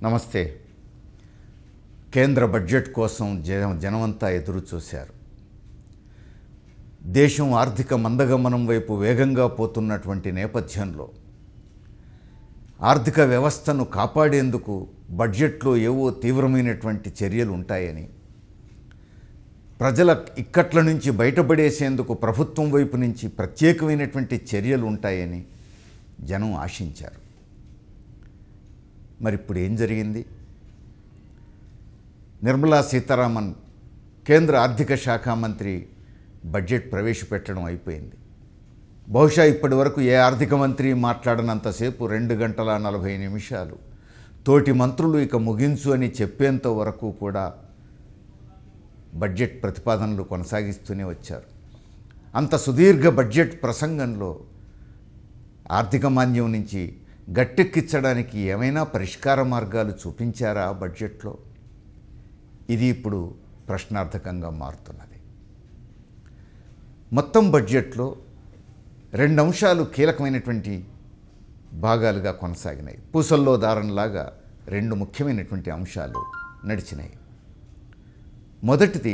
నమస్తే కేంద్ర బడ్జెట్ కోసం జనం జనమంతా ఎదురు చూశారు దేశం ఆర్థిక మందగమనం వైపు వేగంగా పోతున్నటువంటి నేపథ్యంలో ఆర్థిక వ్యవస్థను కాపాడేందుకు బడ్జెట్లో ఏవో తీవ్రమైనటువంటి చర్యలు ఉంటాయని ప్రజల ఇక్కట్ల నుంచి బయటపడేసేందుకు ప్రభుత్వం వైపు నుంచి ప్రత్యేకమైనటువంటి చర్యలు ఉంటాయని జనం ఆశించారు మరి ఇప్పుడు ఏం జరిగింది నిర్మలా సీతారామన్ కేంద్ర ఆర్థిక శాఖ మంత్రి బడ్జెట్ ప్రవేశపెట్టడం అయిపోయింది బహుశా ఇప్పటి వరకు ఏ ఆర్థిక మంత్రి మాట్లాడనంతసేపు రెండు గంటల నలభై నిమిషాలు తోటి మంత్రులు ఇక ముగించు అని చెప్పేంత వరకు కూడా బడ్జెట్ ప్రతిపాదనలు కొనసాగిస్తూనే వచ్చారు అంత సుదీర్ఘ బడ్జెట్ ప్రసంగంలో ఆర్థిక మాంద్యం నుంచి గట్టెక్కించడానికి ఏమైనా పరిష్కార మార్గాలు చూపించారా బడ్జెట్లో ఇది ఇప్పుడు ప్రశ్నార్థకంగా మారుతున్నది మొత్తం బడ్జెట్లో రెండు అంశాలు కీలకమైనటువంటి భాగాలుగా కొనసాగినాయి పూసల్లో దారంలాగా రెండు ముఖ్యమైనటువంటి అంశాలు నడిచినాయి మొదటిది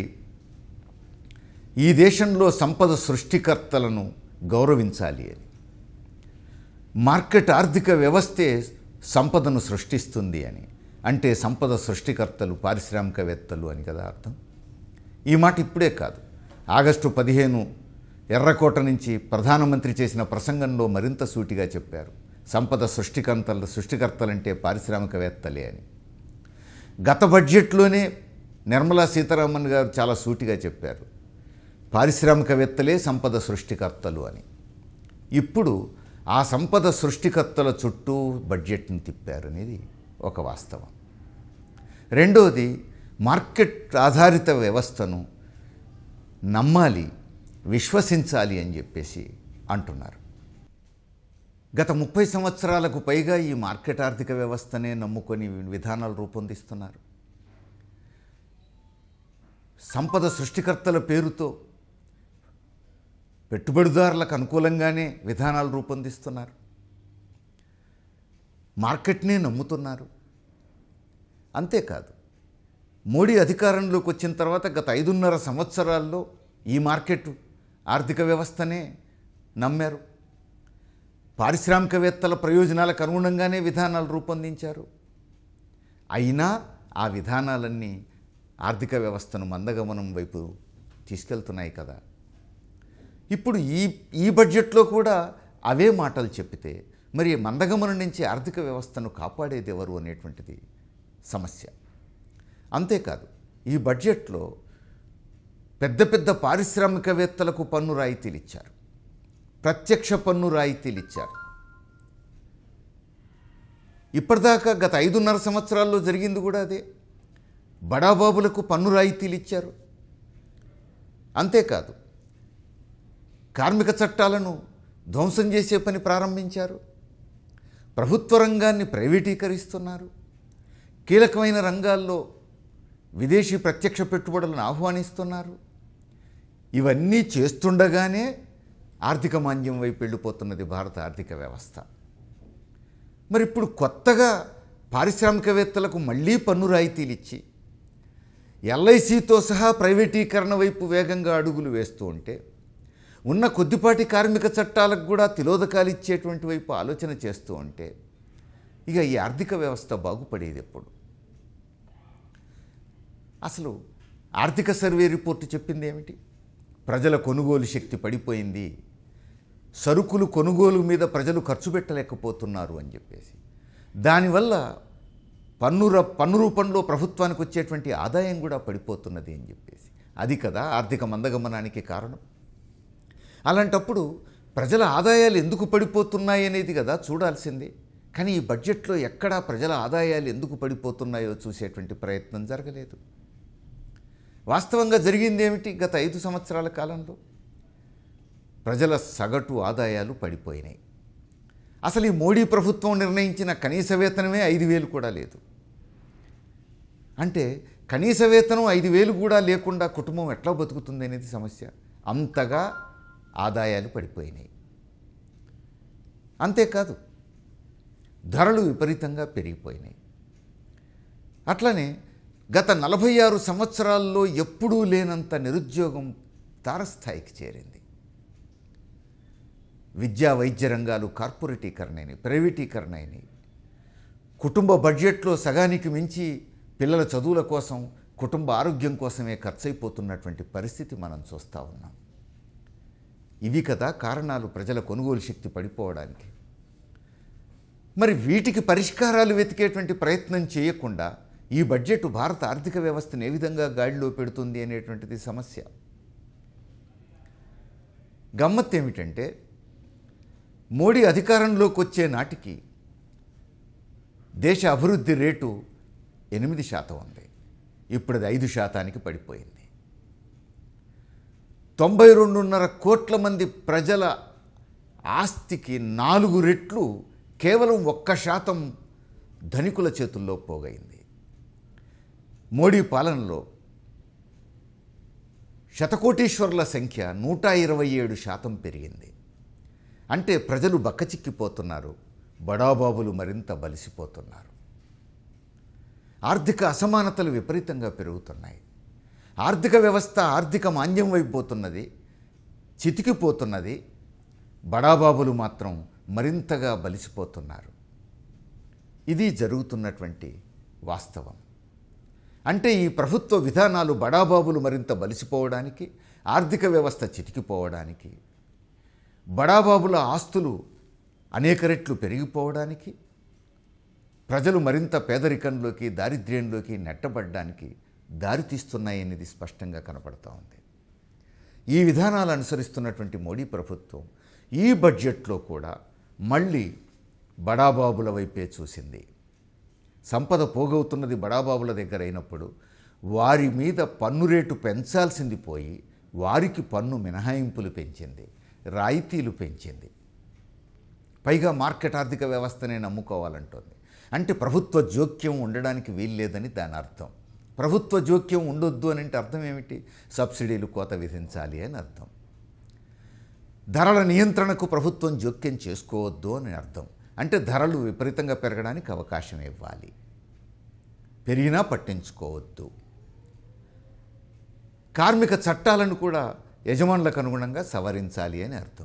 ఈ దేశంలో సంపద సృష్టికర్తలను గౌరవించాలి అని మార్కెట్ ఆర్థిక వ్యవస్థే సంపదను సృష్టిస్తుంది అని అంటే సంపద సృష్టికర్తలు పారిశ్రామికవేత్తలు అని కదా అర్థం ఈ మాట ఇప్పుడే కాదు ఆగస్టు పదిహేను ఎర్రకోట నుంచి ప్రధానమంత్రి చేసిన ప్రసంగంలో మరింత సూటిగా చెప్పారు సంపద సృష్టికర్తలు సృష్టికర్తలంటే పారిశ్రామికవేత్తలే అని గత బడ్జెట్లోనే నిర్మలా సీతారామన్ గారు చాలా సూటిగా చెప్పారు పారిశ్రామికవేత్తలే సంపద సృష్టికర్తలు అని ఇప్పుడు ఆ సంపద సృష్టికర్తల చుట్టూ బడ్జెట్ని తిప్పారు అనేది ఒక వాస్తవం రెండవది మార్కెట్ ఆధారిత వ్యవస్థను నమ్మాలి విశ్వసించాలి అని చెప్పేసి అంటున్నారు గత ముప్పై సంవత్సరాలకు పైగా ఈ మార్కెట్ ఆర్థిక వ్యవస్థనే నమ్ముకొని విధానాలు రూపొందిస్తున్నారు సంపద సృష్టికర్తల పేరుతో పెట్టుబడిదారులకు అనుకూలంగానే విధానాలు రూపొందిస్తున్నారు మార్కెట్నే నమ్ముతున్నారు అంతేకాదు మోడీ అధికారంలోకి వచ్చిన తర్వాత గత ఐదున్నర సంవత్సరాల్లో ఈ మార్కెట్ ఆర్థిక వ్యవస్థనే నమ్మారు పారిశ్రామికవేత్తల ప్రయోజనాలకు అనుగుణంగానే విధానాలు రూపొందించారు అయినా ఆ విధానాలన్నీ ఆర్థిక వ్యవస్థను మందగమనం వైపు తీసుకెళ్తున్నాయి కదా ఇప్పుడు ఈ ఈ బడ్జెట్లో కూడా అవే మాటలు చెప్పితే మరి మందగమనం నుంచి ఆర్థిక వ్యవస్థను కాపాడేది ఎవరు అనేటువంటిది సమస్య అంతేకాదు ఈ బడ్జెట్లో పెద్ద పెద్ద పారిశ్రామికవేత్తలకు పన్ను రాయితీలు ఇచ్చారు ప్రత్యక్ష పన్ను రాయితీలు ఇచ్చారు ఇప్పటిదాకా గత ఐదున్నర సంవత్సరాల్లో జరిగింది కూడా అదే బడాబాబులకు పన్ను రాయితీలు ఇచ్చారు అంతేకాదు కార్మిక చట్టాలను ధ్వంసం చేసే పని ప్రారంభించారు ప్రభుత్వ రంగాన్ని ప్రైవేటీకరిస్తున్నారు కీలకమైన రంగాల్లో విదేశీ ప్రత్యక్ష పెట్టుబడులను ఆహ్వానిస్తున్నారు ఇవన్నీ చేస్తుండగానే ఆర్థిక మాంద్యం వైపు వెళ్ళిపోతున్నది భారత ఆర్థిక వ్యవస్థ మరి ఇప్పుడు కొత్తగా పారిశ్రామికవేత్తలకు మళ్ళీ పన్ను రాయితీలు ఇచ్చి ఎల్ఐసితో సహా ప్రైవేటీకరణ వైపు వేగంగా అడుగులు వేస్తూ ఉంటే ఉన్న కొద్దిపాటి కార్మిక చట్టాలకు కూడా తిలోదకాలు ఇచ్చేటువంటి వైపు ఆలోచన చేస్తూ ఉంటే ఇక ఈ ఆర్థిక వ్యవస్థ బాగుపడేది ఎప్పుడు అసలు ఆర్థిక సర్వే రిపోర్టు చెప్పింది ఏమిటి ప్రజల కొనుగోలు శక్తి పడిపోయింది సరుకులు కొనుగోలు మీద ప్రజలు ఖర్చు పెట్టలేకపోతున్నారు అని చెప్పేసి దానివల్ల పన్ను ర పన్ను రూపంలో ప్రభుత్వానికి వచ్చేటువంటి ఆదాయం కూడా పడిపోతున్నది అని చెప్పేసి అది కదా ఆర్థిక మందగమనానికి కారణం అలాంటప్పుడు ప్రజల ఆదాయాలు ఎందుకు పడిపోతున్నాయి అనేది కదా చూడాల్సింది కానీ ఈ బడ్జెట్లో ఎక్కడా ప్రజల ఆదాయాలు ఎందుకు పడిపోతున్నాయో చూసేటువంటి ప్రయత్నం జరగలేదు వాస్తవంగా జరిగింది ఏమిటి గత ఐదు సంవత్సరాల కాలంలో ప్రజల సగటు ఆదాయాలు పడిపోయినాయి అసలు ఈ మోడీ ప్రభుత్వం నిర్ణయించిన కనీస వేతనమే ఐదు వేలు కూడా లేదు అంటే కనీస వేతనం ఐదు వేలు కూడా లేకుండా కుటుంబం ఎట్లా బతుకుతుంది అనేది సమస్య అంతగా ఆదాయాలు పడిపోయినాయి అంతేకాదు ధరలు విపరీతంగా పెరిగిపోయినాయి అట్లనే గత నలభై ఆరు సంవత్సరాల్లో ఎప్పుడూ లేనంత నిరుద్యోగం తారస్థాయికి చేరింది విద్యా వైద్య రంగాలు కార్పొరేటీకరణని ప్రైవేటీకరణని కుటుంబ బడ్జెట్లో సగానికి మించి పిల్లల చదువుల కోసం కుటుంబ ఆరోగ్యం కోసమే ఖర్చయిపోతున్నటువంటి పరిస్థితి మనం చూస్తూ ఉన్నాం ఇవి కదా కారణాలు ప్రజల కొనుగోలు శక్తి పడిపోవడానికి మరి వీటికి పరిష్కారాలు వెతికేటువంటి ప్రయత్నం చేయకుండా ఈ బడ్జెట్ భారత ఆర్థిక వ్యవస్థను ఏ విధంగా గాడిలో పెడుతుంది అనేటువంటిది సమస్య గమ్మత్ ఏమిటంటే మోడీ అధికారంలోకి వచ్చే నాటికి దేశ అభివృద్ధి రేటు ఎనిమిది శాతం ఉంది ఇప్పుడు అది ఐదు శాతానికి పడిపోయింది తొంభై రెండున్నర కోట్ల మంది ప్రజల ఆస్తికి నాలుగు రెట్లు కేవలం ఒక్క శాతం ధనికుల చేతుల్లో పోగైంది మోడీ పాలనలో శతకోటీశ్వరుల సంఖ్య నూట ఇరవై ఏడు శాతం పెరిగింది అంటే ప్రజలు బక్కచిక్కిపోతున్నారు బడాబాబులు మరింత బలిసిపోతున్నారు ఆర్థిక అసమానతలు విపరీతంగా పెరుగుతున్నాయి ఆర్థిక వ్యవస్థ ఆర్థిక మాంద్యం వైపోతున్నది చితికిపోతున్నది బడాబాబులు మాత్రం మరింతగా బలిసిపోతున్నారు ఇది జరుగుతున్నటువంటి వాస్తవం అంటే ఈ ప్రభుత్వ విధానాలు బడాబాబులు మరింత బలిసిపోవడానికి ఆర్థిక వ్యవస్థ చితికిపోవడానికి బడాబాబుల ఆస్తులు అనేక రెట్లు పెరిగిపోవడానికి ప్రజలు మరింత పేదరికంలోకి దారిద్ర్యంలోకి నెట్టబడ్డానికి దారితీస్తున్నాయనేది స్పష్టంగా కనపడతా ఉంది ఈ విధానాలు అనుసరిస్తున్నటువంటి మోడీ ప్రభుత్వం ఈ బడ్జెట్లో కూడా మళ్ళీ బడాబాబుల వైపే చూసింది సంపద పోగవుతున్నది బడాబాబుల దగ్గర అయినప్పుడు వారి మీద పన్ను రేటు పెంచాల్సింది పోయి వారికి పన్ను మినహాయింపులు పెంచింది రాయితీలు పెంచింది పైగా మార్కెట్ ఆర్థిక వ్యవస్థనే నమ్ముకోవాలంటోంది అంటే ప్రభుత్వ జోక్యం ఉండడానికి వీల్లేదని దాని అర్థం ప్రభుత్వ జోక్యం ఉండొద్దు అని అంటే అర్థం ఏమిటి సబ్సిడీలు కోత విధించాలి అని అర్థం ధరల నియంత్రణకు ప్రభుత్వం జోక్యం చేసుకోవద్దు అని అర్థం అంటే ధరలు విపరీతంగా పెరగడానికి అవకాశం ఇవ్వాలి పెరిగినా పట్టించుకోవద్దు కార్మిక చట్టాలను కూడా యజమానులకు అనుగుణంగా సవరించాలి అని అర్థం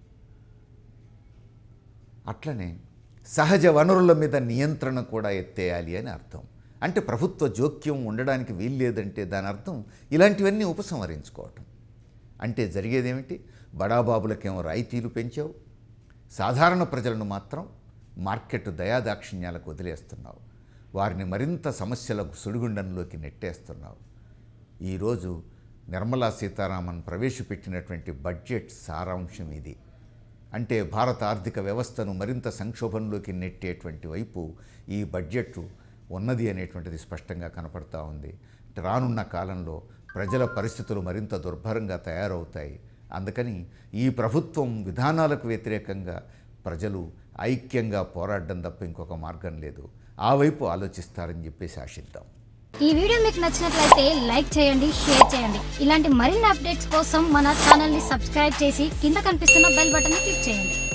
అట్లనే సహజ వనరుల మీద నియంత్రణ కూడా ఎత్తేయాలి అని అర్థం అంటే ప్రభుత్వ జోక్యం ఉండడానికి వీల్లేదంటే దాని అర్థం ఇలాంటివన్నీ ఉపసంహరించుకోవటం అంటే జరిగేదేమిటి బడాబాబులకేమో రాయితీలు పెంచావు సాధారణ ప్రజలను మాత్రం మార్కెట్ దయాదాక్షిణ్యాలకు వదిలేస్తున్నావు వారిని మరింత సమస్యలకు సుడిగుండంలోకి నెట్టేస్తున్నావు ఈరోజు నిర్మలా సీతారామన్ ప్రవేశపెట్టినటువంటి బడ్జెట్ సారాంశం ఇది అంటే భారత ఆర్థిక వ్యవస్థను మరింత సంక్షోభంలోకి నెట్టేటువంటి వైపు ఈ బడ్జెట్ ఉన్నది అనేటువంటిది స్పష్టంగా కనపడతా ఉంది రానున్న కాలంలో ప్రజల పరిస్థితులు మరింత దుర్భరంగా తయారవుతాయి అందుకని ఈ ప్రభుత్వం విధానాలకు వ్యతిరేకంగా ప్రజలు ఐక్యంగా పోరాడడం తప్ప ఇంకొక మార్గం లేదు ఆ వైపు ఆలోచిస్తారని చెప్పేసి ఆశిద్దాం ఈ వీడియో మీకు నచ్చినట్లయితే లైక్ చేయండి షేర్ చేయండి ఇలాంటి మరిన్ని అప్డేట్స్ కోసం మన ఛానల్ని సబ్స్క్రైబ్ చేసి కింద కనిపిస్తున్న బెల్ బటన్ని క్లిక్ చేయండి